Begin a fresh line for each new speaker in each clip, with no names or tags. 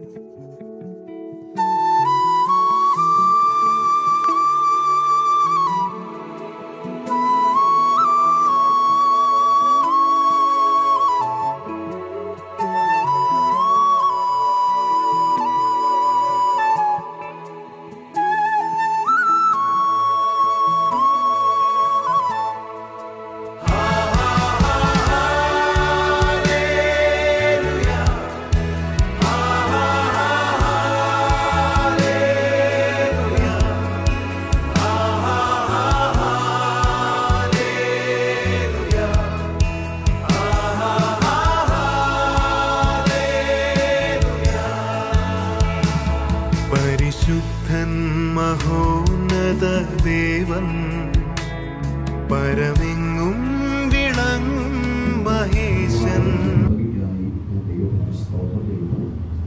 പരിശുദ്ധൻ മഹോന്നത ദേവൻ പരമെങ്ങും വിളങ്ങും മഹേശൻ
ഭംഗിയായി ഞാൻ ദൈവത്തിന് സ്തോത്രം ചെയ്യുന്നു.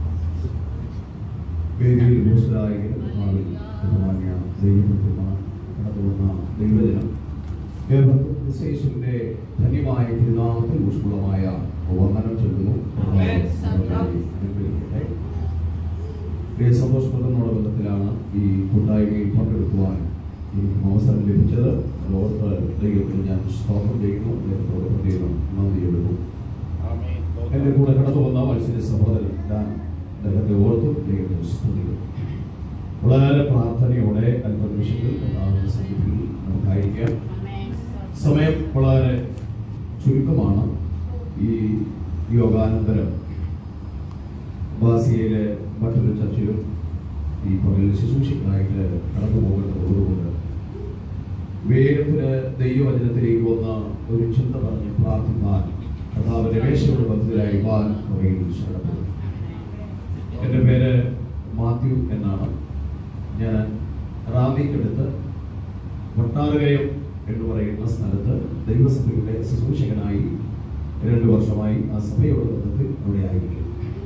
വേദിയിൽ ഉപസ്ഥരായ കർത്താവിൽ ബഹുമാന്യ ദൈവത്തിന്മാർ കടന്നുവന്ന ദൈവജനം ഏവർക്കും ക്രിസ്തയേശുവിന്റെ ധന്യമായ തിരുനാമത്തിൽ പുഷ്പളമായ വന്ദനം ചൊല്ലുന്നു
ആമേൻ.
കർത്താവ് അനുഗ്രഹിക്കട്ടെ. പ്രിയ സന്തോഷപ്രദമായ ബന്ധത്തിലാണ് ഈ കൂട്ടായ്മയിൽ പങ്കെടുക്കുവാൻ എനിക്ക് അവസരം ലഭിച്ചത് ലോകത്ത് ദൈവത്തിന് ഞാൻ സ്തോത്രം ചെയ്യുന്നു ദൈവത്തോട് പ്രത്യേകം നന്ദി എടുക്കും എന്റെ കൂടെ കടന്നു വന്ന മത്സര സഹോദരൻ ഞാൻ അദ്ദേഹത്തെ ഓർത്തു ദൈവത്തെ സ്തുതിക്കുന്നു വളരെ പ്രാർത്ഥനയോടെ അല്പനിമിഷങ്ങൾ കർത്താവിന്റെ സന്നിധിയിൽ നമുക്കായിരിക്കാം സമയം വളരെ ചുരുക്കമാണ് ഈ യോഗാനന്തരം ബാസിയയിലെ മറ്റൊരു ചർച്ചയിലും ഈ പകലിൽ ശുശ്രൂഷയ്ക്കായിട്ട് കടന്നു പോകുന്നതോടുകൊണ്ട് വേഗത്തിന് ദൈവവചനത്തിലേക്ക് വന്ന ഒരു ചിന്ത പറഞ്ഞ് പ്രാർത്ഥിക്കാൻ കർത്താവിന്റെ രമേശയോട് ബന്ധത്തിലായിരിക്കാൻ അവയിൽ ശരണപ്പെടുന്നു എൻ്റെ പേര് മാത്യു എന്നാണ് ഞാൻ റാന്നിക്കടുത്ത് വട്ടാറുകയം എന്ന് പറയുന്ന സ്ഥലത്ത് ദൈവസഭയുടെ ശുശ്രൂഷകനായി രണ്ടു വർഷമായി ആ സഭയോട് ബന്ധത്തിൽ അവിടെ ആയിരിക്കും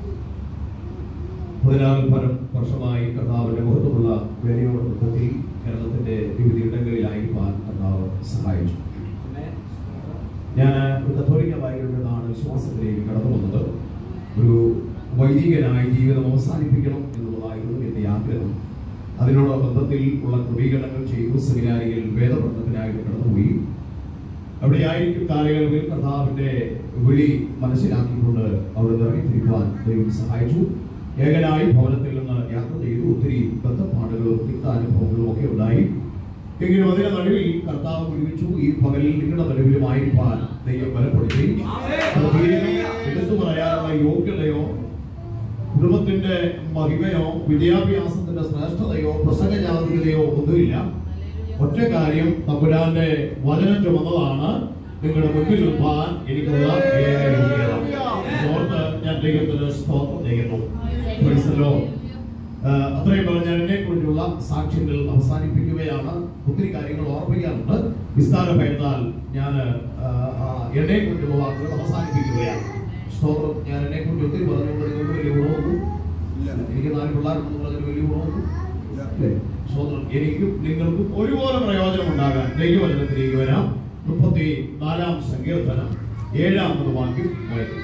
പതിനാറിൽ പരം വർഷമായി കർത്താവിന്റെ മുഖത്തുമുള്ള വേലയോട് ബന്ധത്തിൽ കേരളത്തിന്റെ വിവിധ ഇടങ്ങളിലായിരിക്കാൻ കർത്താവ് സഹായിച്ചു ഞാൻ ഒരു കത്തോലിക്ക വായിക്കുന്നതാണ് വിശ്വാസത്തിലേക്ക് കടന്നു വന്നത് ഒരു വൈദികനായി ജീവിതം അവസാനിപ്പിക്കണം എന്നുള്ളതായിരുന്നു എൻ്റെ ആഗ്രഹം അതിനോട് ബന്ധത്തിൽ ഉള്ള ക്രമീകരണങ്ങൾ ചെയ്തു സെമിനാരിയിൽ വേദപഠനത്തിനായിട്ട് കടന്നുപോയി അവിടെ ആയിരിക്കും കാലയളവിൽ കർത്താവിന്റെ വിളി മനസ്സിലാക്കിക്കൊണ്ട് അവിടെ നിറങ്ങിത്തിരിക്കുവാൻ ദൈവം സഹായിച്ചു ഏകനായി ഭവനത്തിൽ നിന്ന് യാത്ര ചെയ്തു ഒത്തിരി ബന്ധപ്പാടുകളും തിക്താനുഭവങ്ങളും ഒക്കെ ഉണ്ടായി എങ്കിലും അതിന്റെ നടുവിൽ കർത്താവ് വിളിച്ചു ഈ പകലിൽ നിങ്ങളുടെ നടുവിലുമായിരിക്കാൻ ദൈവം ബലപ്പെടുത്തി അത് തീരെ എടുത്തു പറയാനുള്ള യോഗ്യതയോ കുടുംബത്തിന്റെ മഹിമയോ വിദ്യാഭ്യാസത്തിന്റെ ശ്രേഷ്ഠതയോ പ്രസംഗജാതീയതയോ ഒന്നുമില്ല ഒറ്റ കാര്യം തമ്പുരാന്റെ വചനം ചുമന്നതാണ് നിങ്ങളുടെ മുമ്പിൽ നിൽപ്പാൻ എനിക്കുള്ള ഏക യോഗ്യത ഓർത്ത് ഞാൻ ദൈവത്തിന് സ്തോത്രം ചെയ്യുന്നു Praise the Lord. ആഹ് അത്രയും പറഞ്ഞ എന്നെ കുറിച്ചുള്ള സാക്ഷ്യങ്ങൾ അവസാനിപ്പിക്കുകയാണ് ഒത്തിരി കാര്യങ്ങൾ ഓർമ്മിക്കാറുണ്ട് വിസ്താര ഭയത്താൽ ഞാൻ എന്നെ കുറിച്ചുള്ള വാക്കുകൾ അവസാനിപ്പിക്കുകയാണ് സ്തോത്രം ഞാൻ എന്നെ കുറിച്ച് ഒത്തിരി പറഞ്ഞുകൊണ്ട് നിങ്ങൾക്ക് വലിയ ഗുണമൊന്നും എനിക്ക് നാല് പിള്ളേരുണ്ടെന്ന് പറഞ്ഞൊരു വലിയ ഗുണമൊന്നും അല്ലേ? സ്തോത്രം എനിക്കും നിങ്ങൾക്കും ഒരുപോലെ പ്രയോജനം ഉണ്ടാകാൻ ദൈവവചനത്തിലേക്ക് വരാം മുപ്പത്തി നാലാം സങ്കീർത്തനം ഏഴാമത് വാക്യം വായിക്കും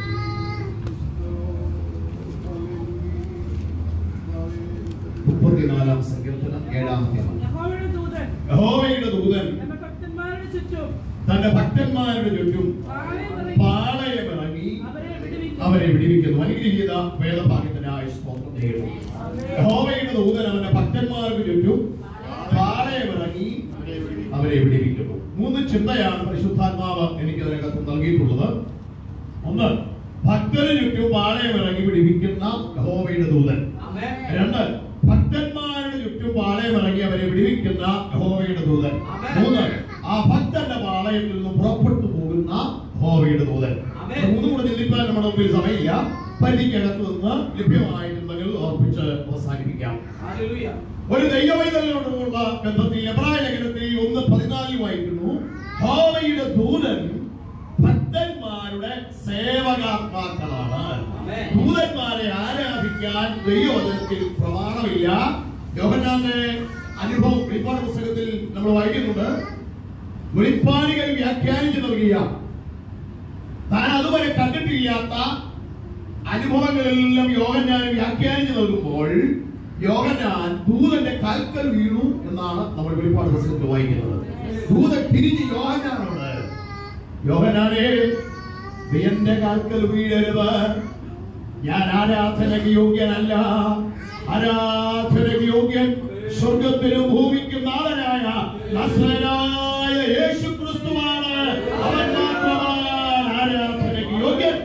മുപ്പത്തിനാലാം സങ്കീർത്തനം ഏഴാമത്തെ വാക്യം.
യഹോവയുടെ ദൂതൻ
യഹോവയുടെ ദൂതൻ
തന്റെ ഭക്തന്മാരുടെ ചുറ്റും
തന്റെ ഭക്തന്മാരുടെ ചുറ്റും
പാളയമിറങ്ങി
പാളയമിറങ്ങി
അവരെ വിടുവിക്കും.
അവരെ വിടിവിക്കുന്നു അനുഗ്രഹീത വേദഭാഗ്യത്തിനായി സ്തോത്രം ചെയ്യുന്നു യഹോവയുടെ ദൂതൻ അവന്റെ ഭക്തന്മാർക്ക് ചുറ്റും പാളയമിറങ്ങി അവരെ വിടിവിക്കുന്നു മൂന്ന് ചിന്തയാണ് പരിശുദ്ധാത്മാവ് എനിക്ക് അതിനകത്ത് നൽകിയിട്ടുള്ളത് ഒന്ന് ഭക്തന് ചുറ്റും പാളയമിറങ്ങി വിടിവിക്കുന്ന യഹോവയുടെ ദൂതൻ രണ്ട് ഭക്തന്മാരുടെ ചുറ്റും പാളയമിറങ്ങി അവരെ വിടിവിക്കുന്ന യഹോവയുടെ ദൂതൻ
ആമേൻ.
മൂന്ന് ആ ഭക്തന്റെ പാളയത്തിൽ നിന്ന് പുറപ്പെട്ടു പോകുന്ന യഹോവയുടെ ദൂതൻ
ആമേൻ.
ഇത് മൂന്നും കൂടെ ചിന്തിക്കാൻ നമ്മുടെ മുമ്പിൽ സമയമില്ല പരിക്കകത്ത് നിന്ന് ലഭ്യമായിട്ടുണ്ടെങ്കിൽ ഓർപ്പിച്ച് അവസാനിപ്പിക്കാം
ഹല്ലേലൂയ.
ഒരു ദൈവവൈതലിനോടുള്ള ബന്ധത്തിൽ എബ്രായ ലേഖനത്തിൽ ഒന്ന് പതിനാലിൽ വായിക്കുന്നു ഹോവയുടെ ദൂതൻ ഭക്തന്മാരുടെ സേവകാത്മാക്കളാണ്
ആമേൻ.
ദൂതന്മാരെ ആരാധിക്കാൻ ദൈവവചനത്തിൽ പ്രമാണമില്ല യോഹന്നാന്റെ അനുഭവം വെളിപ്പാട് പുസ്തകത്തിൽ നമ്മൾ വായിക്കുന്നുണ്ട് വെളിപ്പാടുകൾ വ്യാഖ്യാനിച്ചു നൽകിയ താൻ അതുവരെ കണ്ടിട്ടില്ലാത്ത
അനുഭവങ്ങളെല്ലാം യോഗനാൻ വ്യാഖ്യാനിച്ചു നൽകുമ്പോൾ യോഗനാൻ ദൂതന്റെ കാൽക്കൽ വീണു എന്നാണ് നമ്മൾ വെളിപ്പാട് പുസ്തകത്തിൽ വായിക്കുന്നത് ദൂതൻ തിരിഞ്ഞ് യോഹനാനോട് യോഹനാനെ നീ എന്റെ കാൽക്കൽ വീഴരുത് ഞാൻ ആരാധനയ്ക്ക് യോഗ്യനല്ല ആരാധനയ്ക്ക് യോഗ്യൻ സ്വർഗത്തിലും ഭൂമിക്കും നാളനായ നസ്രനായ യേശു ക്രിസ്തുവാണ് അവൻ മാത്രമാണ് ആരാധനയ്ക്ക് യോഗ്യൻ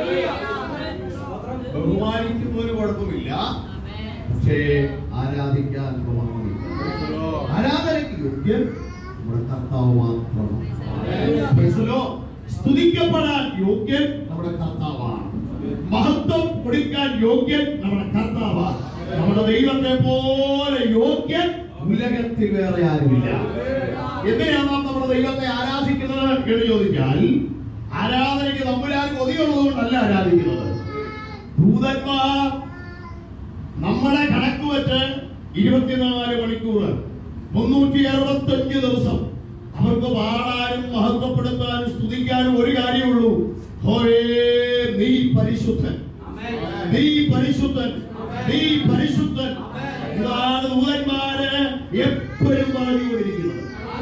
ബഹുമാനിക്കുന്നതിന് കുഴപ്പമില്ല പക്ഷേ ആരാധിക്കാൻ ബഹുമാനമില്ല ആരാധനയ്ക്ക് യോഗ്യൻ നമ്മുടെ കർത്താവ് മാത്രമാണ് Praise the Lord. സ്തുതിക്കപ്പെടാൻ യോഗ്യൻ നമ്മുടെ കർത്താവാണ് മഹത്വം കൊടുക്കാൻ യോഗ്യൻ നമ്മുടെ കർത്താവാണ് നമ്മുടെ ദൈവത്തെ പോലെ യോഗ്യൻ ഉലകത്തിൽ വേറെ ആരുമില്ല എന്തിനാണ് നാം നമ്മുടെ ദൈവത്തെ ആരാധിക്കുന്നത് എന്ന് ചോദിച്ചാൽ ആരാധനയ്ക്ക് തമ്പുരാൻ കൊതിയുള്ളത് കൊണ്ടല്ല ആരാധിക്കുന്നത് ദൂതന്മാർ നമ്മളെ കണക്ക് വെച്ച് ഇരുപത്തിനാല് മണിക്കൂർ മുന്നൂറ്റി അറുപത്തി അഞ്ച് ദിവസം അവർക്ക് പാടാനും മഹത്വപ്പെടുത്താനും സ്തുതിക്കാനും ഒരു കാര്യമുള്ളൂ ഹോയേ നീ പരിശുദ്ധൻ നീ പരിശുദ്ധൻ നീ പരിശുദ്ധൻ ഇതാണ് ദൂതന്മാര് എപ്പോഴും പറഞ്ഞുകൊണ്ടിരിക്കുന്നത്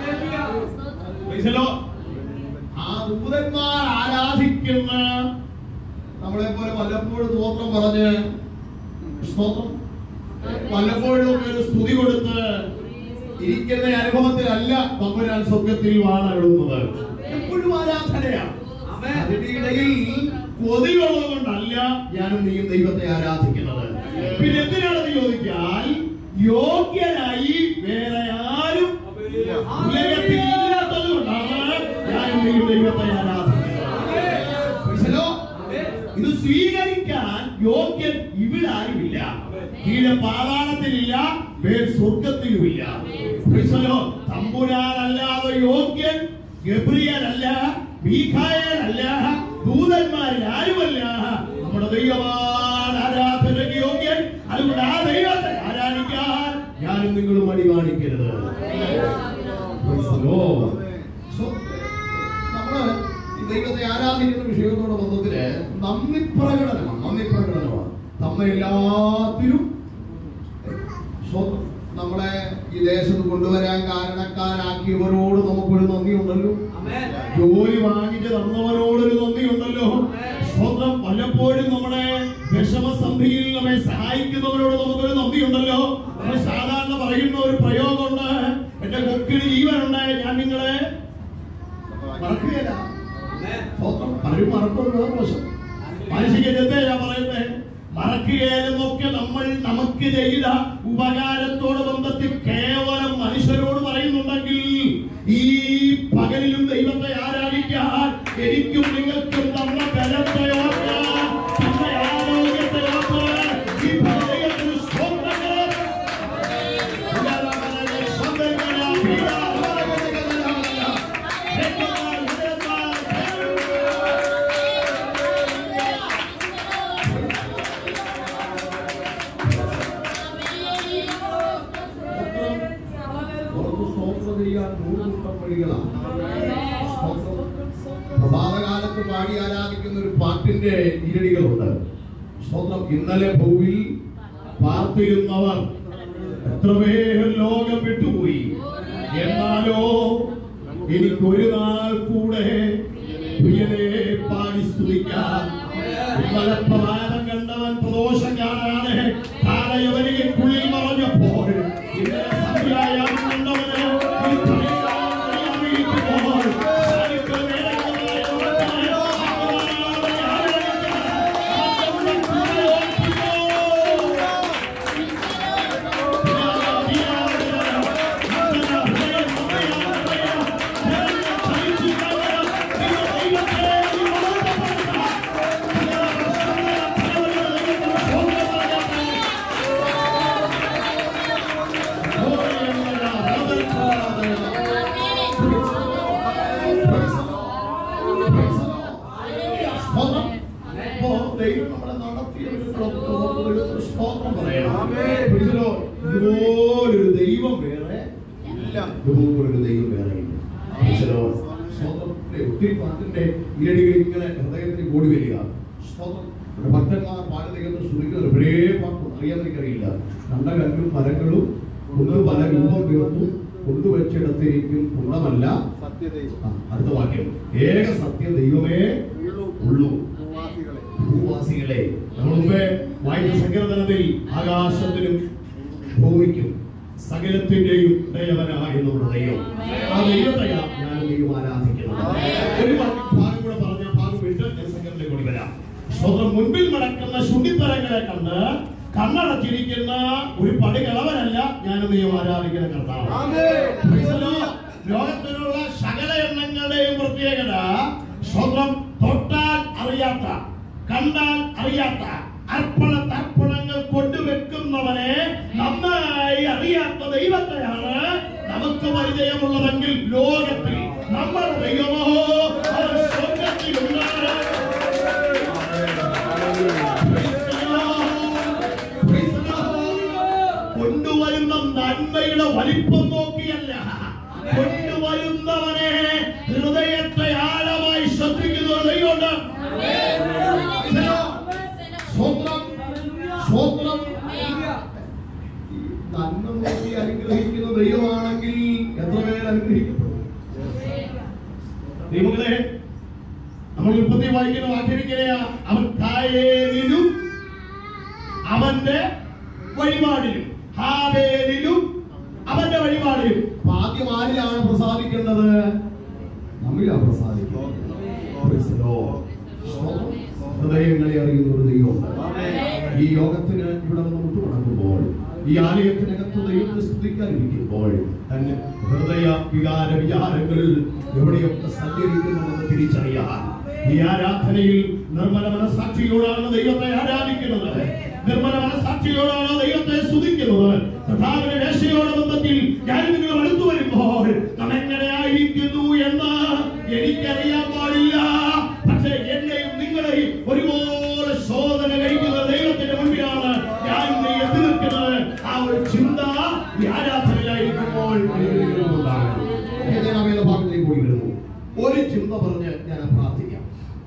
Praise the Lord. ആ ദൂതന്മാർ ആരാധിക്കുന്ന നമ്മളെ പോലെ വല്ലപ്പോഴും സ്തോത്രം പറഞ്ഞ് സ്തോത്രം വല്ലപ്പോഴും ഒക്കെ ഒരു സ്തുതി കൊടുത്ത് ഇരിക്കുന്ന അനുഭവത്തിലല്ല തമ്പുരാൻ സ്വർഗത്തിൽ വാണിടുന്നത് എപ്പോഴും ആരാധനയാണ് അതിന്റെ ഇടയിൽ കൊതിയുള്ളത് കൊണ്ടല്ല ഞാനും നീയും ദൈവത്തെ ആരാധിക്കുന്നത് പിന്നെ എന്തിനാണെന്ന് ചോദിച്ചാൽ യോഗ്യനായി വേറെ ആരും ഉലകത്തിൽ ഇല്ലാത്തത് കൊണ്ടാണ് ഞാനും നീയും ദൈവത്തെ ആരാധിക്കുന്നത് Praise the Lord. ഇത് സ്വീകരിക്കാൻ യോഗ്യൻ ഇവിടെ ആരുമില്ല കീഴെ പാതാളത്തിലില്ല മേൽ സ്വർഗത്തിലുമില്ല Praise the Lord. തമ്പുരാനല്ലാതെ യോഗ്യൻ ഗബ്രിയലല്ല മീഖായലല്ല ദൂതന്മാരിൽ ആരുമല്ല നമ്മുടെ ദൈവമാണ് ആരാധനയ്ക്ക് യോഗ്യൻ അതുകൊണ്ട് ആ ദൈവത്തെ ആരാധിക്കാൻ ഞാനും നിങ്ങളും മടി കാണിക്കരുത് Praise the Lord. So, നമ്മള് ഈ ദൈവത്തെ ആരാധിക്കുന്ന വിഷയത്തോടെ ബന്ധത്തില് നന്ദി പ്രകടനമാണ് നന്ദി പ്രകടനമാണ് നമ്മെ എല്ലാത്തിലും സ്വന്തം നമ്മളെ ഈ ദേശത്ത് കൊണ്ടുവരാൻ കാരണക്കാരാക്കിയവരോട് നമുക്കൊരു നന്ദിയുണ്ടല്ലോ ജോലി വാങ്ങിച്ച് തന്നവരോടൊരു നന്ദിയുണ്ടല്ലോ സ്വന്തം പലപ്പോഴും നമ്മുടെ വിഷമസന്ധിയിൽ നമ്മെ സഹായിക്കുന്നവരോട് നമുക്കൊരു നന്ദിയുണ്ടല്ലോ നമ്മൾ സാധാരണ പറയുന്ന ഒരു പ്രയോഗമുണ്ട് എന്റെ കൊക്കിന് ജീവനുണ്ട് ഞാൻ നിങ്ങളെ മറക്കുകയില്ല സ്വന്തം പലരും മറക്കുന്നത് മോശം മനുഷ്യന്റെ ഞാൻ പറയുന്നത് മറക്കുകയെന്നൊക്കെ നമ്മൾ നമുക്ക് ചെയ്ത ഉപകാരത്തോട് ബന്ധത്തിൽ കേവലം മനുഷ്യരോട് പറയുന്നുണ്ടെങ്കിൽ ഈ പകലിലും ദൈവത്തെ ആരാധിക്കാൻ എനിക്കും നിങ്ങൾക്കും തന്ന ബലത്തെ ഓർക്കാൻ തന്ന ആരോഗ്യത്തെ ഓർക്കാൻ ഈ ദൈവത്തിന് സ്തോത്രങ്ങൾ പ്രഭാതകാലത്ത് പാടി ആരാധിക്കുന്ന ഒരു പാട്ടിന്റെ ഇരടികളുണ്ട് സ്വന്തം ഇന്നലെ ഭൂവിൽ പാർത്തിരുന്നവർ എത്രപേർ ലോകം വിട്ടുപോയി എന്നാലോ എനിക്കൊരു നാൾ കൂടെ പ്രിയനെ പാടി സ്തുതിക്കാൻ ഇന്നലെ പ്രഭാതം കണ്ടവൻ പ്രദോഷം കാണാതെ താഴെയവനിക്കുള്ളിൽ മറഞ്ഞപ്പോൾ ഇന്നലെ സന്ധ്യായാം കണ്ടവന് ഈ പണിയാൻ അറിയാതിരിക്കുമ്പോൾ സാന്നിധ്യം വേണമെന്നായി ഓർത്താൽ ആഹ്ലാദമായി ആരാധിക്കാൻ ആദ്യമുള്ള കൂടെ ഓർപ്പിക്കോ. അപ്പോ ദൈവം നമ്മളെ നടത്തിയ ഒരു പ്രവർത്തനത്തിന് സ്തോത്രം പറയണം. ഇതിലോ ഇതുപോലൊരു ദൈവം വേറെ ഇല്ല ഇതുപോലൊരു ദൈവം വേറെ ഇല്ല ഈശ്വരോ, സ്തോത്രം. ഒത്തിരി പാട്ടിന്റെ ഇരടികൾ ഇങ്ങനെ ഹൃദയത്തിൽ കൂടി വരിക സ്തോത്രം. ഇവിടെ ഭക്തന്മാർ പാടി ദൈവത്തെ സ്തുതിക്കുന്ന ഒരു പഴയ പാട്ടുണ്ട് അറിയാൻ എനിക്കറിയില്ല കണ്ട കല്ലും മരങ്ങളും ഒന്ന് പല രൂപം തീർത്തു കൊണ്ടുവച്ചിടത്തിരിക്കും ഗുണമല്ല ആ, അടുത്ത വാക്യം ഏക സത്യ ദൈവമേ ഉള്ളൂ ഭൂവാസികളെ നമ്മൾ മുമ്പേ വായിച്ച സങ്കീർത്തനത്തിൽ ആകാശത്തിനും ഭൂമിക്കും സകലത്തിന്റെയും ദയവനായ നമ്മുടെ ദൈവം ആ ദൈവത്തെയാ ഞാൻ ദൈവം ആരാധിക്കുന്നത് ഒരു വാ- ഭാഗം കൂടെ പറഞ്ഞ ഭാഗം വിട്ട് ഞാൻ സങ്കീർത്തനത്തിലേക്ക് കൂടി വരാം സ്വന്തം മുൻപിൽ നടക്കുന്ന ശുണ്ടിത്തരങ്ങളെ കണ്ട് കണ്ണടച്ചിരിക്കുന്ന ഒരു പടി കളവനല്ല ഞാൻ ദൈവം ആരാധിക്കുന്ന കർത്താവ് Praise the Lord. ലോകത്തിലുള്ള സകല എണ്ണങ്ങളുടെയും പ്രത്യേകത സ്വന്തം തൊട്ടാൽ അറിയാത്ത കണ്ടാൽ അറിയാത്ത അർപ്പണ തർപ്പണങ്ങൾ കൊണ്ടുവെക്കുന്നവനെ നന്നായി അറിയാത്ത ദൈവത്തെയാണ് നമുക്ക് പരിചയമുള്ളതെങ്കിൽ ലോകത്തിൽ നമ്മുടെ ദൈവമോ അവൻ സ്വർഗത്തിലുണ്ട് Praise the Lord. Praise the Lord. കൊണ്ടുവരുന്ന നന്മയുടെ വലിപ്പം നോക്കിയല്ല കൊണ്ടുവരുന്നവനെ ഹൃദയത്തെ ആഴമായി ശ്രദ്ധിക്കുന്ന ഒരു ദൈവമുണ്ട് സ്വന്തം സ്വന്തം നന്മ നോക്കി അനുഗ്രഹിക്കുന്ന ദൈവമാണെങ്കിൽ എത്ര പേര് അനുഗ്രഹിക്കപ്പെടും ദൈവങ്ങളെ നമ്മൾ ഉൽപ്പത്തി വായിക്കുന്ന വാക്യവിക്കലെയാ അവൻ കായേലിലും അവന്റെ വഴിപാടിലും ഹാബേലിലും അവന്റെ വഴിപാടിലും അപ്പൊ ആദ്യം ആരിലാണ് പ്രസാദിക്കേണ്ടത് നമ്മിലാണ് പ്രസാദിക്കുന്നത് Praise the Lord. സ്തോത്രം. ഹൃദയങ്ങളെ അറിയുന്ന ഒരു ദൈവമുണ്ട് ഈ യോഗത്തിന് ഇവിടെ വന്ന് മുട്ടുമടക്കുമ്പോൾ ഈ ആലയത്തിനകത്ത് ദൈവത്തെ സ്തുതിക്കാനിരിക്കുമ്പോൾ തന്നെ ഹൃദയ വികാര വിചാരങ്ങളിൽ എവിടെയൊക്കെ സഞ്ചരിക്കുന്നുവെന്ന് തിരിച്ചറിയാൻ ഈ ആരാധനയിൽ നിർമ്മല മനസാക്ഷിയോടാണ് ദൈവത്തെ ആരാധിക്കുന്നത് നിർമ്മല മനസാക്ഷിയോടാണ് ദൈവത്തെ സ്തുതിക്കുന്നത് കർത്താവിന്റെ രക്ഷയോടെ ബന്ധത്തിൽ ഞാൻ നിങ്ങൾ അടുത്തു വരുമ്പോൾ നാം എങ്ങനെയായിരിക്കുന്നു എന്ന് എനിക്കറിയാൻ പാടില്ല പക്ഷേ എന്നെയും നിങ്ങളെയും ഒരുപോലെ ശോധന കഴിക്കുന്ന ദൈവത്തിന്റെ മുൻപിലാണ് ഞാൻ ഇന്ന് എത്തി നിൽക്കുന്നത് ആ ഒരു ചിന്ത ഈ ആരാധനയിലായിരിക്കുമ്പോൾ എനിക്ക് ഉണ്ടാകണം. ഞാൻ ആ വേദഭാഗത്തിലേക്ക് കൂടി വരുന്നു ഒരു ചിന്ത പറഞ്ഞ് ഞാൻ പ്രാർത്ഥിക്കാം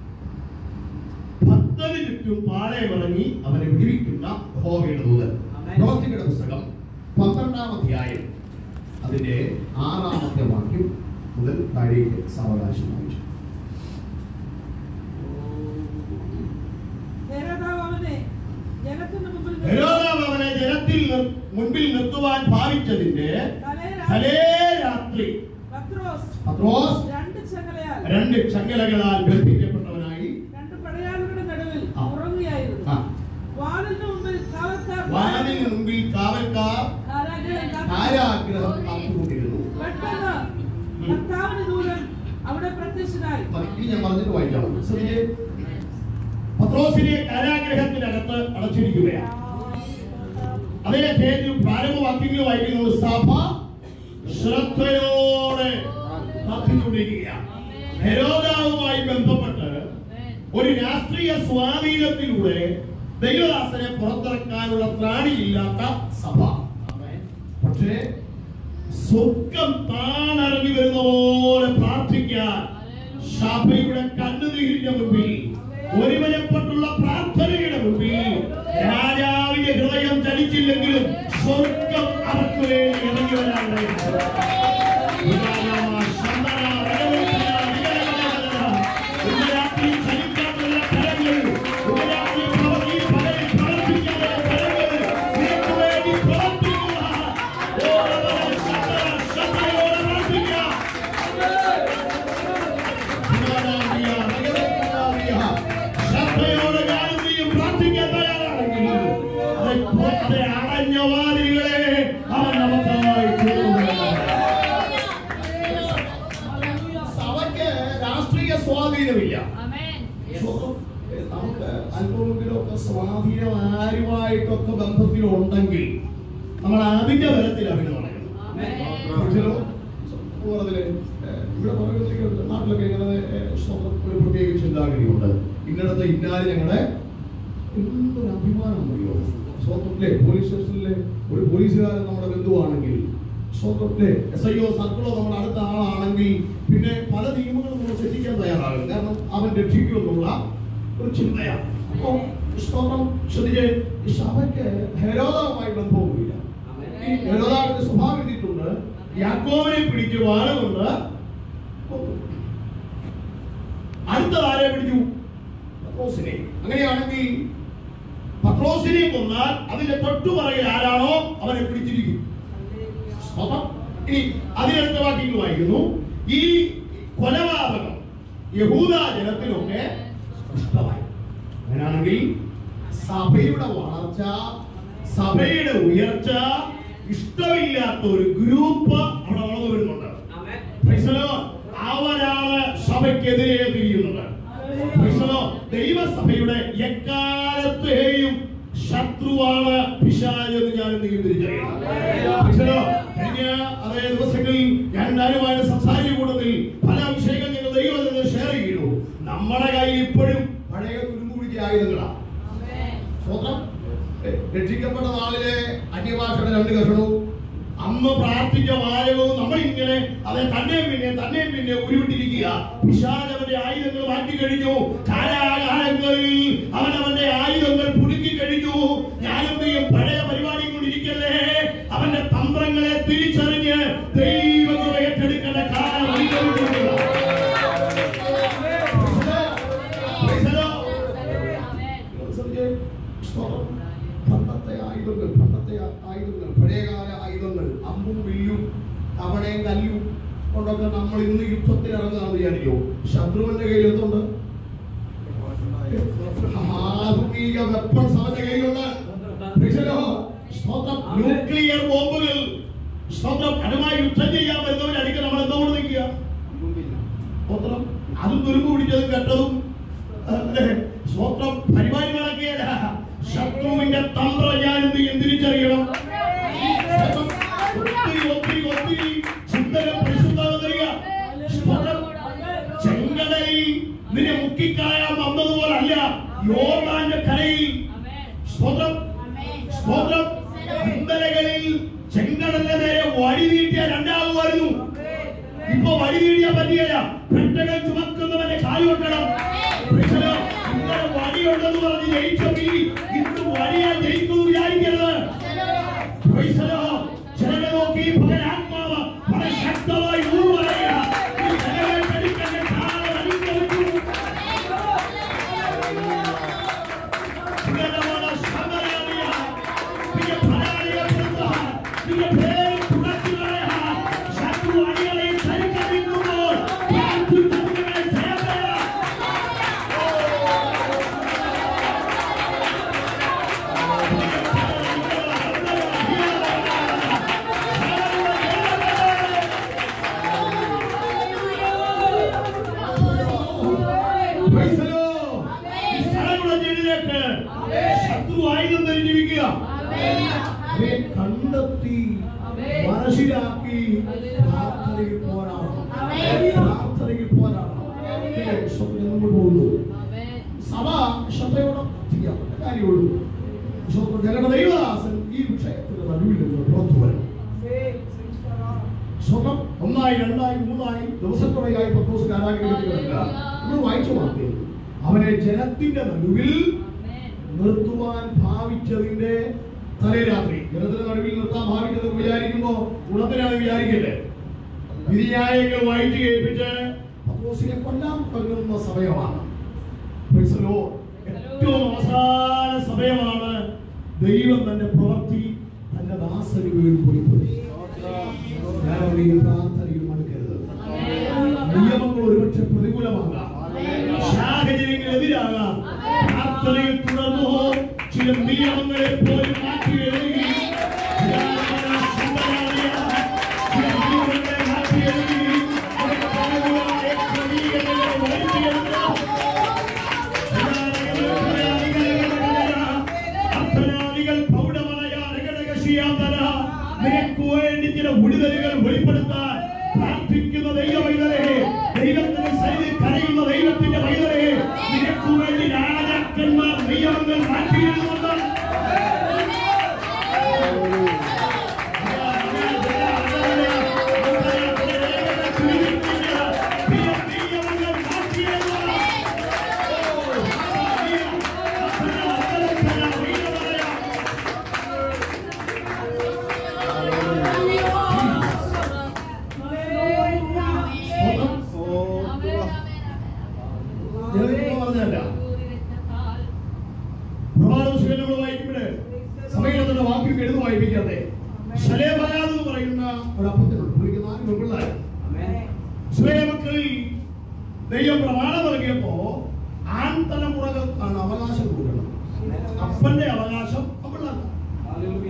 ഭക്തന് ചുറ്റും പാളയമിറങ്ങി അവനെ വിടിവിക്കുന്ന യഹോവയുടെ ദൂതൻ പ്രവർത്തികളുടെ പുസ്തകം പന്ത്രണ്ടാം അധ്യായം അതിന്റെ ആറാമത്തെ വാക്യം മുതൽ താഴേക്ക് സാവകാശം വായിച്ചു
ഹെരോദാവ് അവനെ ജനത്തിന് മുമ്പിൽ നിർത്തി
ഹെരോദാവ് അവനെ ജനത്തിൽ നിർ- മുൻപിൽ നിർത്തുവാൻ ഭാവിച്ചതിന്റെ
തലേ
തലേ രാത്രി
പത്രോസ്
പത്രോസ്
രണ്ട് ചങ്ങലയാൽ
രണ്ട് ചങ്ങലകളാൽ ബന്ധിക്കപ്പെട്ടവനായി
രണ്ട് പടയാളികളുടെ നടുവിൽ
ആ.
ഉറങ്ങുകയായിരുന്നു
ആ,
വാതിലിന് മുമ്പിൽ കാവൽക്കാർ
വാനിന് മുമ്പിൽ കാവൽക്കാർ
കാരാഗ്രഹം കാത്തു.
ആരാഗ്രഹം കാത്തുകൊണ്ടിരുന്നു
പെട്ടെന്ന് കർത്താവിന് ദൂതൻ അവിടെ പ്രത്യക്ഷനായി
ഇനി ഞാൻ പറഞ്ഞിട്ട് വായിക്കാം ശ്രദ്ധിച്ചേ. പത്രോസിനെ കാരാഗ്രഹത്തിനകത്ത് അടച്ചിരിക്കുകയാണ് അതേ പേരിൽ പ്രാരംഭവാക്യങ്ങൾ വായിക്കുന്നത് സഭ ശ്രദ്ധയോടെ കാത്തിക്കൊണ്ടിരിക്കുകയാണ് ഹെരോദാവുമായി ബന്ധപ്പെട്ട് ഒരു രാഷ്ട്രീയ സ്വാധീനത്തിലൂടെ ദൈവദാസനെ പുറത്തിറക്കാനുള്ള ത്രാണിയില്ലാത്ത സഭ പക്ഷേ സ്വർഗം താണിറങ്ങി വരുന്ന പോലെ പ്രാർത്ഥിക്കാൻ സഭയുടെ കണ്ണുനീരിന്റെ മുമ്പിൽ ഒരുവനപ്പെട്ടുള്ള പ്രാർത്ഥനയുടെ മുമ്പിൽ രാജാവിന്റെ ഹൃദയം ചലിച്ചില്ലെങ്കിലും സ്വർഗം അവർക്ക് വേണ്ടി ഇറങ്ങി വരാനുണ്ടായിരുന്നു ശ്രദ്ധയോടെ ഞാനും നീയും പ്രാർത്ഥിക്കാൻ തയ്യാറാണെങ്കിൽ അത് അടഞ്ഞ വാതിലുകളെ അവൻ നമുക്കായി തുറന്നുകൊടുക്കും. സഭയ്ക്ക് രാഷ്ട്രീയ സ്വാധീനമില്ല നമുക്ക് അല്പമെങ്കിലുമൊക്കെ സ്വാധീനം ആരുമായിട്ടൊക്കെ ബന്ധത്തിലുണ്ടെങ്കിൽ നമ്മൾ അതിന്റെ ബലത്തിൽ അഭിനയം നടക്കണം മനസ്സിലോ? കൂടുതല്, ഏഹ്, ഇവിടെ പറയുന്നത് നാട്ടിലൊക്കെ ഇങ്ങനെ ഏഹ്, സ്വന്തം ഒരു പ്രത്യേക ചിന്താഗതിയുണ്ട് ഇന്നടത്തെ ഇന്നാല് ഞങ്ങളുടെ എന്തൊരു അഭിമാനം അറിയോ സ്വന്തത്തിലെ പോലീസ് സ്റ്റേഷനിലെ ഒരു പോലീസുകാരൻ നമ്മുടെ ബന്ധുവാണെങ്കിൽ സ്വന്തത്തിലെ എസ് ഐ ഒ സർക്കിളോ നമ്മുടെ അടുത്ത ആളാണെങ്കിൽ പിന്നെ പല നിയമങ്ങളും നമ്മൾ ശ്രദ്ധിക്കാൻ തയ്യാറാകും കാരണം അവൻ രക്ഷിക്കുമെന്നുള്ള ഒരു ചിന്തയാണ് അപ്പോ സ്തോത്രം ശ്രദ്ധിച്ച് ഈ സഭയ്ക്ക് ഹെരോദവുമായി ബന്ധവുമില്ല ഈ ഹെരോദാവിന്റെ സ്വഭാവം എഴുതിയിട്ടുണ്ട് യാക്കോവിനെ പിടിച്ച് വാളുകൊണ്ട് കൊന്നു. അടുത്തത് ആരെ പിടിച്ചു പത്രോസിനെ അങ്ങനെയാണെങ്കിൽ പത്രോസിനെ കൊന്നാൽ അതിന്റെ തൊട്ടുപറകിൽ ആരാണോ അവനെ പിടിച്ചിരിക്കും സ്തോത്രം. ഇനി അതിനടുത്ത വാക്യങ്ങൾ വായിക്കുന്നു ഈ കൊലപാതകം യഹൂദ ജനത്തിലൊക്കെ ഇഷ്ടമായി അങ്ങനെയാണെങ്കിൽ സഭയുടെ വളർച്ച സഭയുടെ ഉയർച്ച ഇഷ്ടമില്ലാത്ത ഒരു ഗ്രൂപ്പ് അവിടെ വളർന്നു വരുന്നുണ്ട് Praise the Lord. അവരാണ് സഭയ്ക്കെതിരെ തിരിയുന്നത് Praise the Lord. ദൈവസഭയുടെ എക്കാലത്തെയും ശത്രുവാണ് പിശാച് എന്ന് ഞാൻ എന്തെങ്കിലും തിരിച്ചറിയണം Praise the Lord. കഴിഞ്ഞ അതേ ദിവസങ്ങളിൽ ഞാൻ എല്ലാവരുമായിട്ട് സംസാരിച്ച കൂട്ടത്തിൽ പല വിഷയങ്ങൾ ഞങ്ങൾ ദൈവത്തിൽ ഷെയർ ചെയ്തു നമ്മുടെ കയ്യിൽ ഇപ്പോഴും പഴയ തുരുമ്പ് പിടിച്ച ആയുധങ്ങളാണ് സ്വന്തം രക്ഷിക്കപ്പെട്ട നാളിലെ അന്യഭാഷയുടെ രണ്ട് കഷണവും അന്ന് പ്രാർത്ഥിച്ച വാചകവും നമ്മൾ ഇങ്ങനെ അതെ തന്നെയും പിന്നെ തന്നെയും പിന്നെ ഉരുവിട്ടിരിക്കുക പിശാചവന്റെ ആയുധങ്ങൾ മാറ്റി കഴിഞ്ഞു കാലാകാലങ്ങളിൽ അവൻ അവന്റെ ആയുധങ്ങൾ പുതുക്കി കഴിഞ്ഞു ഞാനെന്തെയും പഴയ പരിപാടി കൊണ്ടിരിക്കല്ലേ അവന്റെ തന്ത്രങ്ങളെ തിരിച്ചറിഞ്ഞ് ദൈവങ്ങൾ ഏറ്റെടുക്കേണ്ട കാലം വന്നുകൊണ്ടിരിക്കുക. Praise the Lord. ശ്രദ്ധിച്ചേ. സ്തോത്രം. പണ്ടത്തെ ആയുധങ്ങൾ പണ്ടത്തെ ആ- ആയുധങ്ങൾ പഴയകാല ആയുധങ്ങൾ അമ്പും വില്ലും തവണയും കല്ലും കൊണ്ടൊക്കെ നമ്മൾ ഇന്ന് യുദ്ധത്തിൽ ഇറങ്ങുകയാണെന്ന് വിചാരിക്കോ ശത്രുവിന്റെ കയ്യിൽ എന്തുണ്ട് ആധുനിക വെപ്പൺസ് അവന്റെ കയ്യിലുണ്ട് Praise the Lord. സ്തോത്രം ന്യൂക്ലിയർ ബോംബുകൾ സ്തോത്രം അതുമായി യുദ്ധം ചെയ്യാൻ വരുന്നവരടിക്കാൻ നമ്മൾ എന്തുകൊണ്ട് നിൽക്കുക സ്തോത്രം അതും തുരുമ്പ് പിടിച്ചതും കെട്ടതും അല്ലേ? സ്തോത്രം പരിപാടി നടക്കുകയല്ല ശത്രുവിന്റെ തന്ത്രം ഞാൻ എന്ത് ചെയ്യും? തിരിച്ചറിയണം സ്തോത്രം. ഒത്തിരി ഒത്തിരി ഒത്തിരി ചിന്തകൾ പരിശുദ്ധത തരിക സ്തോത്രം. ചെങ്കടലിൽ നിന്നെ മുക്കിക്കായാൻ വന്നതുപോലല്ല യോർദാന്റെ കരയിൽ സ്തോത്രം സ്തോത്രം ഇന്നലകളിൽ ചെങ്കടലിന്റെ നേരെ വഴി നീട്ടിയ രണ്ടാകുമായിരുന്നു ഇപ്പൊ വഴി നീടിയാ പറ്റിയല്ല പെട്ടകൾ ചുമക്കുന്നവന്റെ കാല് വെക്കണം പ്രശ്നം, ഇന്നലെ വഴിയുണ്ടെന്ന് പറഞ്ഞ് ജയിച്ചെങ്കിൽ ഇന്ന് വഴിയാ ജയിക്കുന്നു വിചാരിക്കരുത് Praise the Lord. ചിലരെ നോക്കി പകൽ ആത്മാവ് വളരെ ശക്തമായി ഊറ് പറയുക. ഈ ജനങ്ങളെ പഠിക്കേണ്ട കാലം അനുഗ്രഹിച്ചു. സുഗന്ധമുള്ള സമരാലിയ, പിന്നെ പരാജയപ്പെടുത്താൻ, പിന്നെ പേര് തുടച്ചു കളയാൻ, ശത്രു അണികളെ ചരിക്കടിക്കുമ്പോൾ പ്രാർത്ഥിക്കുന്നവരെ ജയം നേടാം. Praise the Lord. ഈ സ്ഥലമുള്ള ജനതയ്ക്ക് ശത്രു ആയുധം ധരിച്ചിരിക്കുക അവയെ കണ്ടെത്തി മനസ്സിലാക്കി പ്രാർത്ഥനയിൽ പോരാടണം പ്രാർത്ഥനയിൽ പോരാടണം ഇല്ലേ? സ്വപ്നം നമ്മൾ പോകുന്നു സഭ ശ്രദ്ധയോടെ ചെയ്യാൻ കാര്യമുള്ളൂ സ്വന്തം ഞങ്ങളുടെ ദൈവദാസൻ ഈ വിഷയത്തിന്റെ നടുവിൽ നിന്ന് പുറത്തു വരണം സ്വന്തം ഒന്നായി രണ്ടായി മൂന്നായി ദിവസത്തുറയായി പത്തോസ് കാരാഗ്രഹിക്കുക നമ്മൾ വായിച്ചു മാറ്റി അവനെ ജനത്തിന്റെ നടുവിൽ നിർത്തുവാൻ ഭാവിച്ചതിന്റെ തലേ രാത്രി ജനത്തിന്റെ നടുവിൽ നിർത്താൻ ഭാവിച്ചത് വിചാരിക്കുമ്പോ ഗുണത്തിനാണ് വിചാരിക്കല്ലേ വിധിന്യായങ്ങൾ വായിച്ചു കേൾപ്പിച്ച് പത്രോസിനെ കൊല്ലാൻ തുടങ്ങുന്ന സമയമാണ് Praise the Lord. ഏറ്റവും അവസാന സമയമാണ് ദൈവം തന്റെ പ്രവൃത്തി തന്റെ ദാസന് വേണ്ടി വെളിപ്പെടുത്തി ഞാൻ ഈ പ്രാർത്ഥനയിൽ മടുക്കരുത് നിയമങ്ങൾ ഒരുപക്ഷെ പ്രതികൂലമാകാം സാഹചര്യങ്ങൾ എതിരാകാം പ്രാർത്ഥനയിൽ തുടർന്നു ചില നിയമങ്ങളെ പോലും മാറ്റി എഴുതി ചില നിയമങ്ങളെ മാറ്റി എഴുതി പ്രതികൂലമായ ക്രമീകരണങ്ങൾ വരുത്തിയെടുക്കാം അർത്ഥനാദികൾ പ്രൗഢമായ രകടകശിയാന്തര നിനക്ക് വേണ്ടി ചില വിടുതലുകൾ വെളിപ്പെടുത്താൻ പ്രാർത്ഥിക്കുന്ന ദൈവ വൈതലേ ദൈവത്തിന്റെ സൈഡിൽ കരയുന്ന ദൈവത്തിന്റെ വൈതലേ നിനക്ക് വേണ്ടി രാജാക്കന്മാർ നിയമങ്ങൾ മാറ്റിയെഴുതുന്നുണ്ട് നിയമങ്ങൾ മാറ്റിയെഴുതുന്നു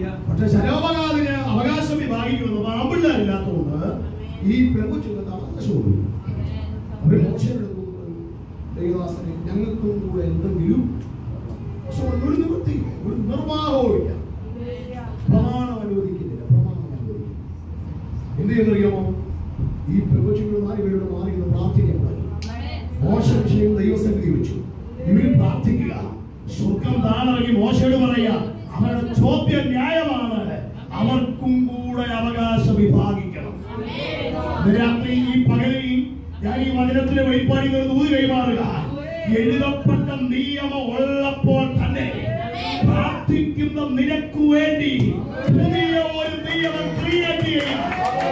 പക്ഷെ ശരോപകാതിന് അവകാശം വിഭാഗിക്കുന്നത് ആമ്പിള്ളേരില്ലാത്തതുകൊണ്ട് ഈ പെൺകൊച്ചുങ്ങൾക്ക് അവകാശം കൊടുക്കും അവർ മോശയുടെ ദൈവദാസനെ ഞങ്ങൾക്കും കൂടെ എന്തെങ്കിലും പക്ഷെ ഒരു നിവൃത്തിയില്ല ഒരു നിർവാഹവും ഇല്ല പ്രമാണം അനുവദിക്കുന്നില്ല പ്രമാണം അനുവദിക്കുന്നില്ല എന്ത് ചെയ്യുന്നറിയാമോ ഈ പെൺകൊച്ചുങ്ങൾ മാറി ഇവരോട് മാറി എന്ന് പ്രാർത്ഥിക്കാൻ പറഞ്ഞു മോശ വിഷയം ദൈവസന്നിധി വെച്ചു ഇവര് പ്രാർത്ഥിക്കുക സ്വർഗം താണിറങ്ങി മോശയോട് പറയുക അവരുടെ ചോദ്യം ന്യായമാണ് അവർക്കും കൂടെ അവകാശം വിഭാഗിക്കണം ഇന്ന് രാത്രി ഈ പകലിൽ ഞാൻ ഈ വചനത്തിലെ വെളിപ്പാടി ഒരു ദൂത് കൈമാറുക എഴുതപ്പെട്ട നിയമം ഉള്ളപ്പോൾ തന്നെ പ്രാർത്ഥിക്കുന്ന നിനക്ക് വേണ്ടി പുതിയ ഒരു നിയമം ക്രിയേറ്റ് ചെയ്യാം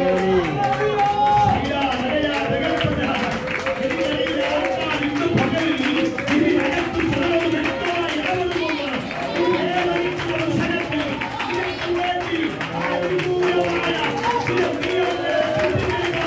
ശൈല, നരയ, ജഗൽപത, എന്നിവയിലെ ആൾക്കാർ ഇന്ന് പകലിൽ ഇതിനകത്ത് സ്വയം വ്യക്തമായി ഇടപെടുന്നുണ്ട്. ഈ ഏതെങ്കിലും സ്ഥലത്ത് നിനക്ക് വേണ്ടി അനുകൂലമായ ചില നിയമങ്ങളെ സൃഷ്ടിക്കുക.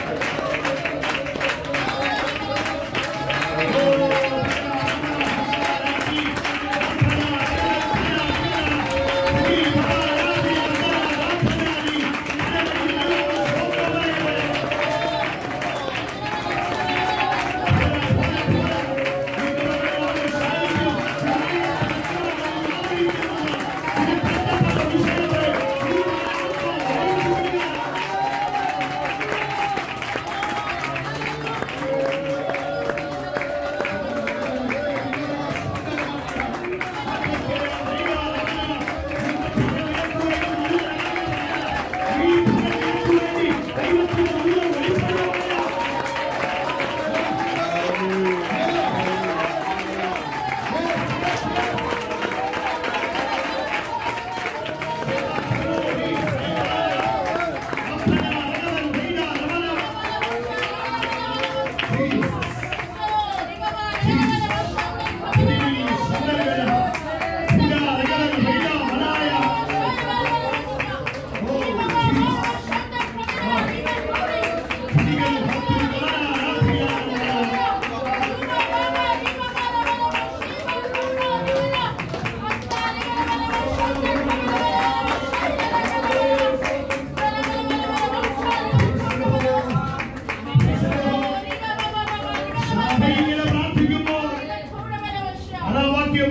ഇങ്ങനെ പ്രാർത്ഥിക്കുമ്പോൾ അതാ വാക്യം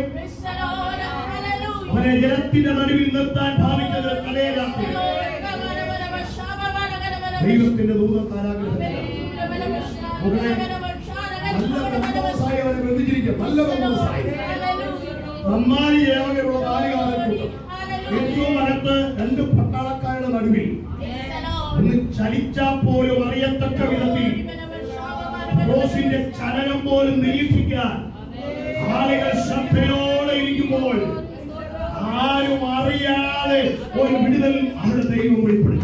അവനെ ജലത്തിന്റെ നടുവിൽ നിർത്താൻ ഭാവിച്ചത് തലയിലാക്കി ദൈവത്തിന്റെ ദൂതത്താരാഗ്രഹത്തില്ല നല്ല ബന്ധവസായി അവനെ ബന്ധിച്ചിരിക്കും നല്ല ബന്ധവസായി നന്നായി ഏവകയുള്ള നാലുകാലക്കൂട്ടം ഏറ്റവും അകത്ത് രണ്ട് പട്ടാളക്കാരുടെ നടുവിൽ ഒന്ന് ചലിച്ചാൽ പോലും അറിയത്തക്ക വിധത്തിൽ റോസിന്റെ ചലനം പോലും നിരീക്ഷിക്കാൻ ആളുകൾ ശ്രദ്ധയോടെ ഇരിക്കുമ്പോൾ ആരും അറിയാതെ ഒരു വിടുതൽ അവരുടെ ദൈവം വെളിപ്പെടുത്തി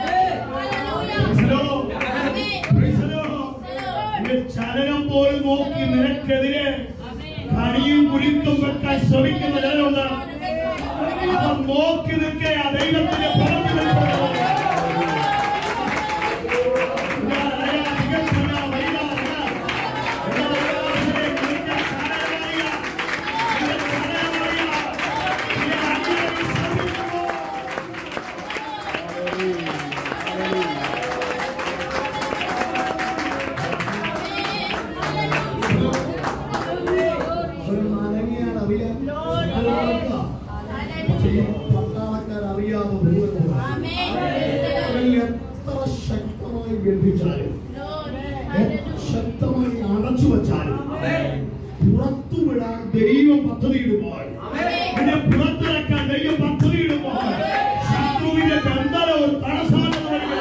Praise the Lord. നിന്റെ ചലനം പോലും നോക്കി നിനക്കെതിരെ കണിയും കുരുത്തും വെക്കാൻ ശ്രമിക്കുന്ന ജനമുണ്ട് അവർ നോക്കി നിൽക്കുക ആ ദൈവത്തിന്റെ പ്രവൃത്തി വെളിപ്പെടുത്തുന്നത്. ഞാൻ അറിയാം, നിങ്ങൾക്ക് ഞാൻ അറിയാം, അറിയാം. എന്നാൽ ദൈവത്തിനെ കുറിച്ച് ചലനമറിയാം. നിന്റെ ചലനമറിയാം. നിന്റെ അങ്ങനെ ശ്രമിക്കുമ്പോൾ ഒരു മലങ്ങിയാൽ അറിയാൻ പക്ഷേ ഈ പട്ടാളക്കാർ അറിയാതെ ദൂരം അവരിൽ എത്ര ശക്തമായി ബന്ധിച്ചാലും എത്ര ശക്തമായി അടച്ചു വച്ചാലും പുറത്തു വിടാൻ ദൈവം പദ്ധതിയിടുമ്പോൾ ഇതിനെ പുറത്തിറക്കാൻ ദൈവം പദ്ധതിയിടുമ്പോൾ ശത്രുവിന്റെ ബന്ധന ഒരു തടസ്സാണെന്ന് പറയുന്നത്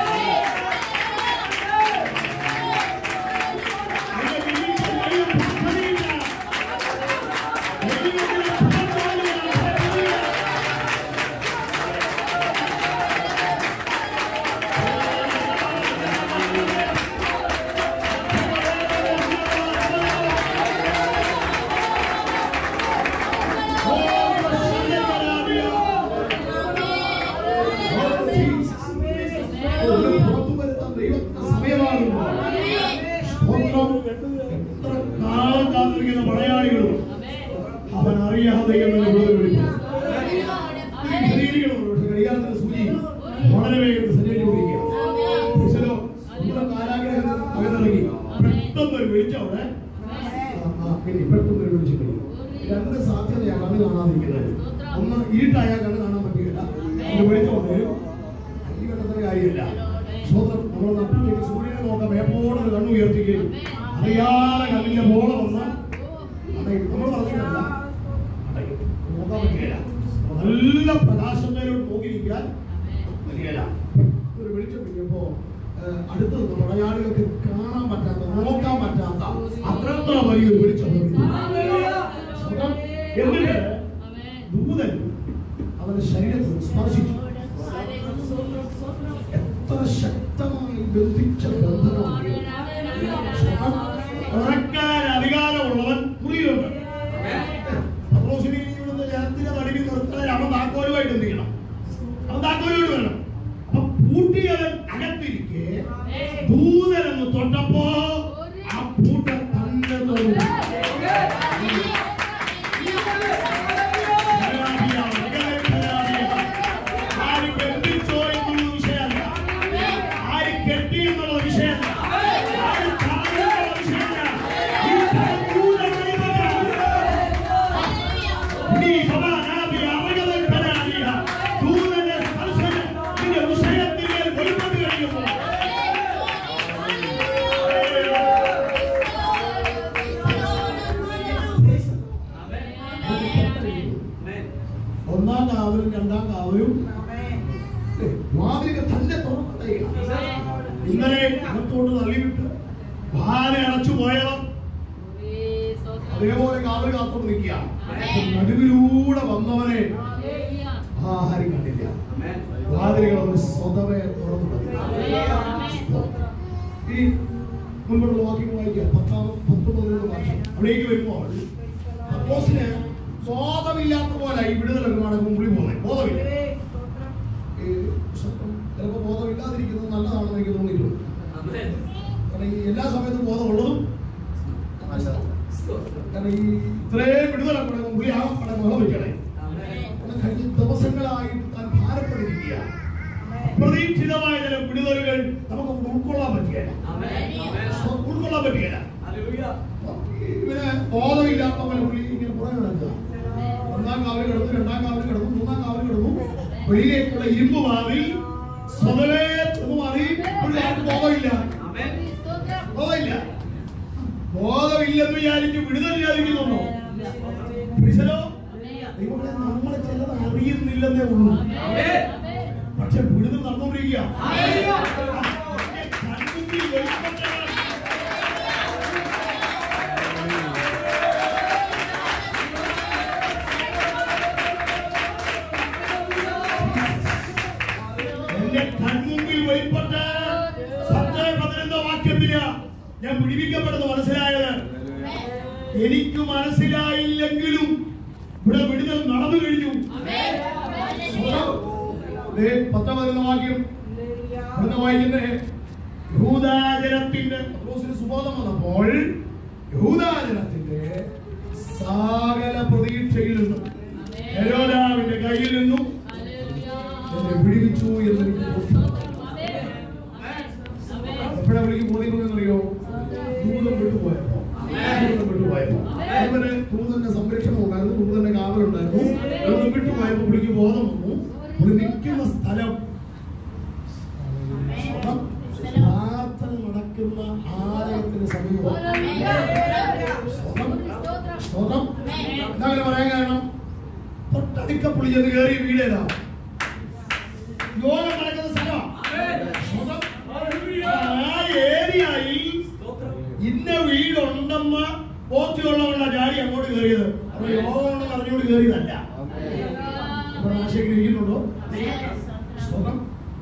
ഇതിനെ വിളിച്ച് ദൈവം പദ്ധതിയില്ല. ദൈവത്തിന്റെ പദ്ധതിയില്ല, പദ്ധതിയില്ല.
Hallelujah.
ഇരുട്ടായാൽ കണ്ണ് കാണാൻ പറ്റുകയില്ല അതിന് വെളിച്ചം വരും ഈ വെട്ടത്തിന് കാര്യമില്ല സ്വന്തം നമ്മൾ നട്ടിലേക്ക് സൂര്യനെ നോക്കാം മേപ്പോടെ ഒരു കണ്ണു ഉയർത്തിക്കുകയും അറിയാതെ കണ്ണിന്റെ പോള വന്ന് അടയും നമ്മൾ പറഞ്ഞിട്ടല്ല അടയും നോക്കാൻ പറ്റുകയില്ല നല്ല പ്രകാശത്തിലോട്ട് നോക്കിയിരിക്കാൻ പറ്റുകയില്ല ഒരു വെളിച്ചം പിടിക്കുമ്പോ ഏഹ്, അടുത്ത് നിന്ന് മലയാളികൾക്ക് കാണാൻ പറ്റാത്ത നോക്കാൻ പറ്റാത്ത അത്രത്ര വലിയൊരു വെളിച്ചം സ്വന്തം എന്നിട്ട് ദൂതൻ അവന്റെ ശരീരത്തിൽ സ്പർശിച്ചു എത്ര ശക്തമായി ബന്ധിച്ച ബന്ധനമാണ് തുറക്കാൻ അധികാരമുള്ളവൻ മുറിയിലുണ്ട് പത്രോസിനെ ഇനി ഇവിടുന്ന് ജനത്തിന്റെ നടുവിൽ നിർത്താൻ അവൻ താക്കോലുമായിട്ട് എന്ത് ചെയ്യണം അവൻ താക്കോലുമായിട്ട് വരണം അപ്പൊ പൂട്ടിയവൻ അകത്തിരിക്കെ ദൂതനെന്ന് തൊട്ടപ്പോ ആ പൂട്ട തന്നെ തുറന്നു ഖരാബിയ, മകളെ ഖരാബിയ. ആര് ബന്ധിച്ചോ എന്നുള്ള വിഷയമല്ല ആര് കെട്ടി എന്നുള്ള വിഷയമല്ല ആര് തടഞ്ഞു എന്നുള്ള വിഷയമല്ല ഈ തടഞ്ഞൂടെ നീ സമാനാബിയ, മകളെ ഖരാബിയ. ദൂതന്റെ സ്പർശനം നിന്റെ വിഷയത്തിന്മേൽ വെളിപ്പെട്ട് കഴിയുമ്പോൾ ഒന്നാം കാവലും രണ്ടാം കാവലും മാതൃക തന്നെ തുറക്കട്ടെ ഇന്നലെ അകത്തോട്ട് തള്ളിവിട്ട് ഭാര അടച്ചു പോയവർ അതേപോലെ കാവൽ കാത്തോട്ട് നിൽക്കുക നടുവിലൂടെ വന്നവനെ ആഹാരം കണ്ടില്ല വാതിലുകൾ അവന് സ്വതവേ തുറന്നു ഈ മുൻപോട്ടുള്ള വാക്യം വായിക്കുക പത്താം പത്ത് പതിനൊന്ന് വാക്യം അവിടേക്ക് വരുമ്പോൾ അപ്പോസിന് ബോധമില്ലാത്ത പോലെ ഈ വിടുതൽ ഒരുപാട് മുമ്പിൽ പോകുന്നത് ബോധമില്ല ഈ സ്വന്തം ചിലപ്പോൾ ബോധമില്ലാതിരിക്കുന്നത് നല്ലതാണെന്ന് എനിക്ക് തോന്നിയിട്ടുണ്ട് കാരണം ഈ എല്ലാ സമയത്തും ബോധമുള്ളതും കാരണം ഈ ഇത്രയും വിടുതലൊക്കെ മുമ്പിൽ ആ പടം ബോധം വയ്ക്കണേ കാരണം കഴിഞ്ഞ ദിവസങ്ങളായിട്ട് താൻ ഭാരപ്പെട്ടിരിക്കുക അപ്രതീക്ഷിതമായ ചില വിടുതലുകൾ നമുക്ക് ഉൾക്കൊള്ളാൻ പറ്റുകയില്ല ഉൾക്കൊള്ളാൻ പറ്റുകയില്ല ഇവന് ബോധമില്ലാത്ത പോലെ പുള്ളി ഇങ്ങനെ പുറകെ നടക്കുക ഒന്നാം കാവല് കിടന്നു രണ്ടാം കാവല് കിടന്നു മൂന്നാം കാവല് കിടന്നു വെളിയിലേക്കുള്ള ഇരുമ്പ് മാറി സ്വതവേ ചെന്ന് മാറി പുള്ളി ആർക്ക് ബോധമില്ല ബോധമില്ല ബോധമില്ലെന്ന് വിചാരിച്ച് വിടുതൽ വിചാരിക്കുന്നുണ്ടോ പ്രിസലോ ദൈവമേ, നമ്മളെ ചിലത് അറിയുന്നില്ലെന്നേ ഉള്ളൂ പക്ഷെ വിടുതൽ നടന്നുകൊണ്ടിരിക്കുക കൺമുമ്പിൽ വെളിപ്പെട്ടവൻ എന്റെ കൺമുമ്പിൽ വെളിപ്പെട്ട പത്ത് പതിനൊന്ന് വാക്യത്തില് ഞാൻ പിടിപ്പിക്കപ്പെടുന്നു മനസ്സിലായത് എനിക്ക് മനസ്സിലായില്ലെങ്കിലും ഇവിടെ വിടുതൽ നടന്നു കഴിഞ്ഞു ദേ, പത്ത് പതിനൊന്ന് വാക്യം ഇവിടുന്ന് വായിക്കുന്നേ യഹൂദാജനത്തിന്റെ പത്രോസിന് സുബോധം വന്നപ്പോൾ യഹൂദാജനത്തിന്റെ സകല പ്രതീക്ഷയിൽ നിന്നും ഹെരോദാവിന്റെ കയ്യിൽ നിന്നും എന്നെ വിടുവിച്ചു എന്ന് എനിക്ക് ബോധ്യപ്പെട്ടു. എപ്പോഴാ വിളിക്ക് ബോധ്യപ്പെടുന്നറിയോ ദൂതം വിട്ടുപോയപ്പോ ദൂതം വിട്ടുപോയപ്പോ അതുപോലെ ദൂതന്റെ സംരക്ഷണം ഉണ്ടായിരുന്നു ദൂതന്റെ കാവലുണ്ടായിരുന്നു ദൂതം വിട്ടുപോയപ്പോ പുള്ളിക്ക് ബോധം വന്നു പുള്ളി നിൽക്കുന്ന സ്ഥലം സ്വതം പ്രാർത്ഥന നടക്കുന്ന ആലയത്തിന് സമീപം സ്വതം സ്വതം എന്താ അങ്ങനെ പറയാൻ കാരണം തൊട്ടടുക്ക പുള്ളി ചെന്ന് കയറി വീടേതാ യോഗം നടക്കുന്ന സ്ഥലം സ്വതം ആ ഏരിയയിൽ ഇന്ന വീടുണ്ടെന്ന് ബോധ്യമുള്ളവള്ള ജാതി അങ്ങോട്ട് കയറിയത് അപ്പൊ യോഗം ഉണ്ടെന്ന് അറിഞ്ഞുകൊണ്ട് കയറിയതല്ല ഇവിടെ ആശയം ഇരിക്കുന്നുണ്ടോ സ്വതം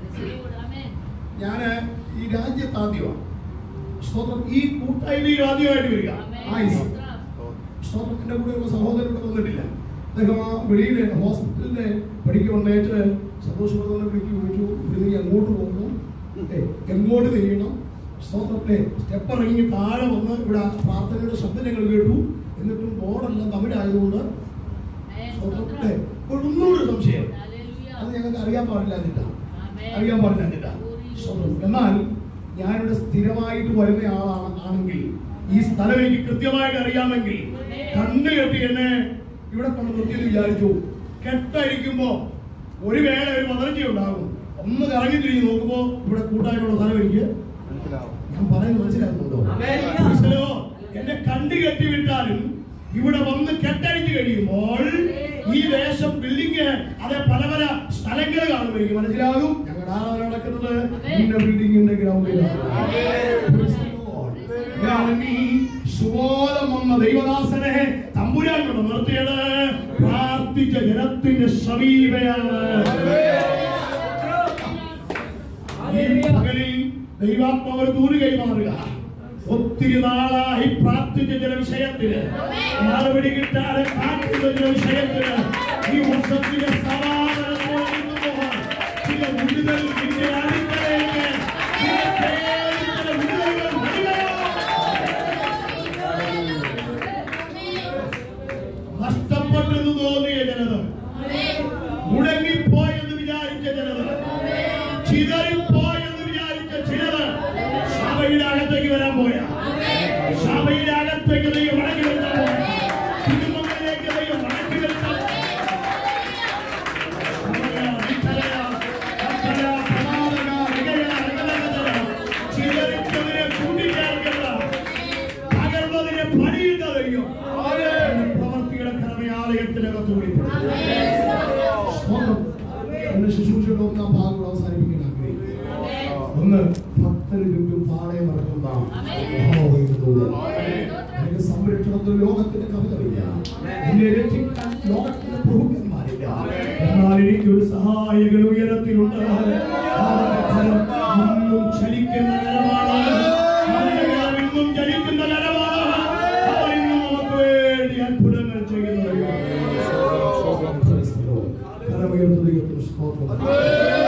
ഞാന് ഈ രാജ്യത്ത് ആദ്യമാണ് സ്വതം ഈ കൂട്ടായ്മയിൽ ആദ്യമായിട്ട് വരിക ആയുസ് സ്തോത്രത്തിന്റെ കൂടെ ഒരു സഹോദരൻ ഇവിടെ വന്നിട്ടില്ല അദ്ദേഹം ആ വെളിയിൽ ഹോസ്പിറ്റലിലെ പഠിക്കുകൊണ്ടേറ്റ് സന്തോഷപ്രദനെ വിളിക്ക് ചോദിച്ചു ഇവിടുന്ന് ഇനി എങ്ങോട്ട് പോകുന്നു ഏ, എങ്ങോട്ട് തിരിയണം സ്തോത്രത്തിലെ സ്റ്റെപ്പ് ഇറങ്ങി താഴെ വന്ന് ഇവിടെ ആ പ്രാർത്ഥനയുടെ ശബ്ദം ഞങ്ങൾ കേട്ടു എന്നിട്ടും ബോർഡെല്ലാം തമിഴായതുകൊണ്ട് സ്തോത്രത്തിലെ ഒന്നുകൂടി സംശയം അത് ഞങ്ങൾക്ക് അറിയാൻ പാടില്ല എന്നിട്ടാ അറിയാൻ പാടില്ല എന്നിട്ടാ സ്തോത്രം എന്നാൽ ഞാനിവിടെ സ്ഥിരമായിട്ട് വരുന്ന ആളാണ് ആണെങ്കിൽ ഈ സ്ഥലം എനിക്ക് കൃത്യമായിട്ട് അറിയാമെങ്കിൽ കണ്ണു കെട്ടി എന്നെ ഇവിടെ കൊണ്ട് നിർത്തിയെന്ന് വിചാരിച്ചു കെട്ടഴിക്കുമ്പോ ഒരു വേള ഒരു മദർജി ഉണ്ടാകും ഒന്ന് കറങ്ങി തിരിഞ്ഞ് നോക്കുമ്പോ ഇവിടെ കൂട്ടായിട്ടുള്ള സ്ഥലം എനിക്ക് ഞാൻ പറയുന്നത് മനസ്സിലാക്കുന്നുണ്ടോ മനസ്സിലോ എന്നെ കണ്ടു കെട്ടി വിട്ടാലും ഇവിടെ വന്ന് കെട്ടഴിഞ്ഞു കഴിയുമ്പോൾ ഈ ദേശം ബിൽഡിംഗ് അതെ പല പല സ്ഥലങ്ങൾ കാണും എനിക്ക് മനസ്സിലാകും ഞങ്ങളുടെ ആരാധന നടക്കുന്നത് ഇന്ന ബിൽഡിംഗിന്റെ ഗ്രൗണ്ടിലാണ് ഞാൻ ഈ സുബോധം വന്ന ദൈവദാസനെ തമ്പുരാൻ കൊണ്ട് നിർത്തിയത് പ്രാർത്ഥിച്ച ജനത്തിന്റെ സമീപയാണ് ഈ പകലിൽ ദൈവാത്മാവ് ദൂര് കൈമാറുക ഒത്തിരി നാളായി പ്രാർത്ഥിച്ച ചില വിഷയത്തിന് മറുപടി കിട്ടാതെ കാത്തിരുന്ന ചില വിഷയത്തിന് ഈ വർഷത്തിന്റെ സമാധാനത്തോടെ നിന്ന് പോകാൻ ചില വിടുതൽ നിന്റെ അടിത്തറയിലേക്ക് ചില പേര് ചില വിടുതലുകൾ വരികയോ നഷ്ടപ്പെട്ടെന്ന് തോന്നിയ ജനത മുടങ്ങിപ്പോയെന്ന് വിചാരിച്ച ജനത ചിതറിപ്പോയെന്ന് വിചാരിച്ച ചിലത് സഭയുടെ അകത്തേക്ക് വരാൻ പോയ സഭയുടെ അകത്തേക്ക് ദൈവം മടക്കി വരുത്താൻ പോയ കുടുംബങ്ങളിലേക്ക് ദൈവം മടക്കി വരുത്താൻ ചിലരിച്ചതിനെ കൂട്ടിച്ചേർക്കല്ല പകർന്നതിനെ പണിയിട്ട ദൈവം പ്രവർത്തിയുടെ കർമ്മയാലയത്തിനകത്ത് വെളിപ്പെടുത്തും സ്തോത്രം. എന്റെ ശുശ്രൂഷയുടെ ഒന്നാം ഭാഗം അവസാനിപ്പിക്കാൻ ആഗ്രഹിക്കുന്നു ഒന്ന് ഭക്തന് ചുറ്റും പാളയം ഇറക്കുന്ന യഹോവയുടെ ദൂതൻ. എനിക്ക് സംരക്ഷണത്തിൽ ലോകത്തിന്റെ കവിതമില്ല എന്നെ രക്ഷിക്കാൻ ലോകത്തിന്റെ പ്രഭുക്കന്മാരില്ല എന്നാൽ എനിക്കൊരു സഹായകൻ ഉയരത്തിലുണ്ട് അവന്റെ കരം ഇന്നും ചലിക്കുന്ന കരമാണ് അവന്റെ കരം ഇന്നും ചലിക്കുന്ന കരമാണ് അവൻ ഇന്നും നമുക്ക് വേണ്ടി അത്ഭുതങ്ങൾ ചെയ്യുന്നവരാണ് കരമുയർന്ന ദൈവത്തിന് സ്തോത്രം